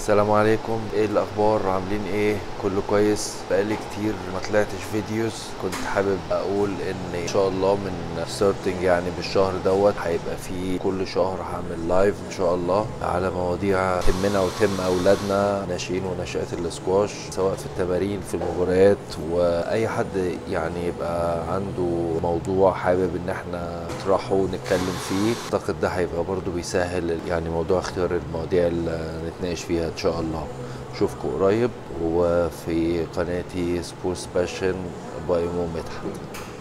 السلام عليكم ايه الاخبار عاملين ايه كله كويس بقالي كتير ما طلعتش فيديوز كنت حابب اقول ان ان شاء الله من ستارتنج يعني بالشهر دوت هيبقى في كل شهر هعمل لايف ان شاء الله على مواضيع تهمنا وتهم اولادنا ناشئين وناشئات الاسكواش سواء في التمارين في المباريات واي حد يعني يبقى عنده موضوع حابب ان احنا نطرحه ونتكلم فيه اعتقد ده هيبقى برضو بيسهل يعني موضوع اختيار المواضيع اللي نتناقش فيها ان شاء الله اشوفكم قريب وفي قناتي سبورتس باشن باي مو مدحت